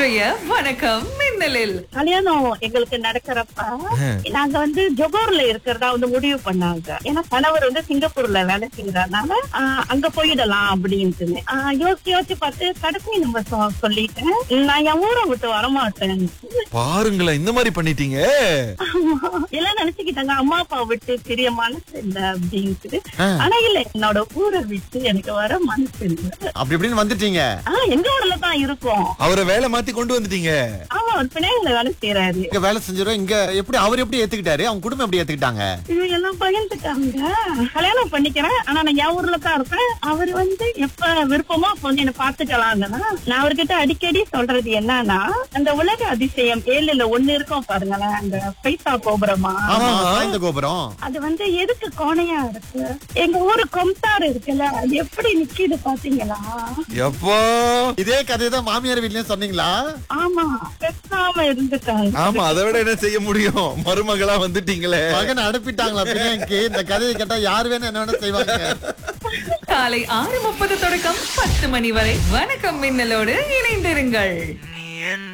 இன்றைய வணக்கம் மின்னலில் கல்யாணம் எங்களுக்கு நடக்கிறப்ப நாங்க வந்து ஜொகோர்ல இருக்கிறதா வந்து முடிவு பண்ணாங்க ஏன்னா கணவர் வந்து சிங்கப்பூர்ல வேலை செய்யறதுனால ஆஹ், அங்க போயிடலாம் அப்படின்ட்டு ஆஹ், யோசிச்சு யோசிச்சு பார்த்து கடைசி நம்ம சொ- சொல்லிட்டேன் நான் என் ஊரை விட்டு வரமாட்டேன் பாருங்களேன் இந்த மாதிரி பண்ணிட்டீங்க எல்லாம் நினைச்சுக்கிட்டாங்க அம்மா அப்பா விட்டு பெரிய மனசு இல்ல அப்படின்ட்டு ஆனா இல்ல என்னோட ஊரை விட்டு எனக்கு வர மனசு இல்ல அப்படி இப்படின்னு வந்துட்டீங்க ஆஹ் எங்க ஊர்ல தான் இருக்கோம் அவரை வேலை மாத்தி கொண்டு வந்துட்டீங்க ஆமா அவர் பிணையில வேலை செய்யறாரு இங்க வேலை செஞ்சிடும் இங்க எப்படி அவர் எப்படி ஏத்துக்கிட்டாரு அவங்க குடும்பம் எப்படி ஏத்துக்கிட்டாங்க இவங்க எல்லாம் பகிர்ந்துட்டாங்க கல்யாணம் பண்ணிக்கிறேன் ஆனா நான் என் ஊர்ல தான் இருப்பேன் அவர் வந்து எப்ப விருப்பமோ அப்ப வந்து என்ன பாத்துக்கலாம்னா நான் அவர்கிட்ட அடிக்கடி சொல்றது என்னன்னா அந்த உலக அதிசயம் ஏழுல ஒண்ணு இருக்கும் பாருங்களேன் அந்த பைசா கோபுரமா ஆமா இந்த கோபுரம் அது வந்து எதுக்கு கோணையா இருக்கு எங்க ஊரு கொம்தார் இருக்குல்ல அது எப்படி நிக்கிது பாத்தீங்களா எப்போ இதே கதை தான் மாமியார் வீட்லயும் சொன்னீங்களா ஆமா பேசாம இருந்துட்டாங்க ஆமா அதை விட என்ன செய்ய முடியும் மருமகளா வந்துட்டீங்களே மகன் அனுப்பிட்டாங்களா பிள்ளைக்கு இந்த கதையை கேட்டா யார் வேணும் என்ன வேணும் செய்வாங்க காலை ஆறு முப்பது தொடக்கம் பத்து மணி வரை வணக்கம் மின்னலோடு இணைந்திருங்கள்